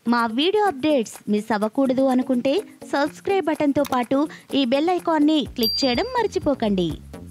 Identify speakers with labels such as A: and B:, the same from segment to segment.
A: మా video updates miss అవ్వకూడదు అనుకుంటే సబ్స్క్రైబ్ బటన్తో పాటు ఈ బెల్ ఐకాన్ని క్లిక్ చేయడం మర్చిపోకండి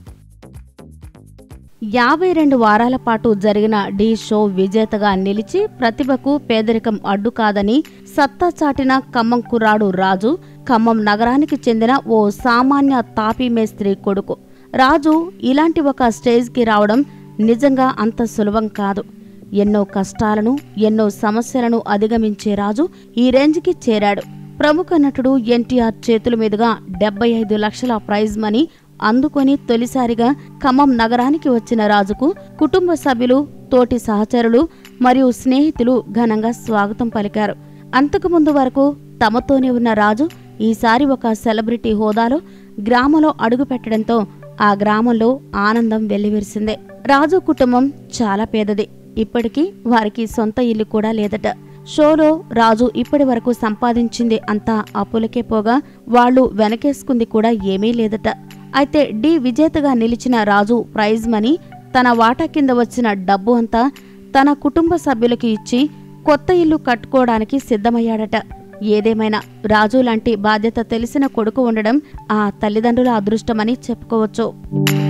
A: యాభై రెండు వారాల పాటు జరిగిన ఢీ షో విజేతగా నిలిచి ప్రతిభకు పేదరికం అడ్డు కాదని సత్తా చాటిన ఖమ్మం కుర్రాడు రాజు ఖమ్మం నగరానికి చెందిన ఓ సామాన్య తాపీ మేస్త్రి కొడుకు రాజు ఇలాంటి ఒక స్టేజ్కి రావడం నిజంగా అంత సులభం కాదు ఎన్నో కష్టాలను ఎన్నో సమస్యలను అధిగమించే రాజు ఈ రేంజ్కి చేరాడు ప్రముఖ నటుడు ఎన్టీఆర్ చేతుల మీదుగా డెబ్బై ఐదు లక్షల ప్రైజ్ మనీ అందుకొని తొలిసారిగా ఖమ్మం నగరానికి వచ్చిన రాజుకు కుటుంబ సభ్యులు తోటి సహచరులు మరియు స్నేహితులు ఘనంగా స్వాగతం పలికారు అంతకుముందు వరకు తమతోనే ఉన్న రాజు ఈసారి ఒక సెలబ్రిటీ హోదాలో గ్రామంలో అడుగుపెట్టడంతో ఆ గ్రామంలో ఆనందం వెల్లివిరిసిందే రాజు కుటుంబం చాలా పేదది ఇప్పటికీ వారికి సొంత ఇల్లు కూడా లేదట షోలో రాజు ఇప్పటి వరకు సంపాదించింది అంతా అప్పులకే పోగా వాళ్ళు వెనకేసుకుంది కూడా ఏమీ లేదట అయితే డి విజేతగా నిలిచిన రాజు ప్రైజ్ మనీ తన వాటా కింద వచ్చిన డబ్బు అంతా తన కుటుంబ సభ్యులకి ఇచ్చి కొత్త ఇల్లు కట్టుకోవడానికి సిద్ధమయ్యాడట ఏదేమైనా రాజు లాంటి బాధ్యత తెలిసిన కొడుకు ఉండడం ఆ తల్లిదండ్రుల అదృష్టమని చెప్పుకోవచ్చు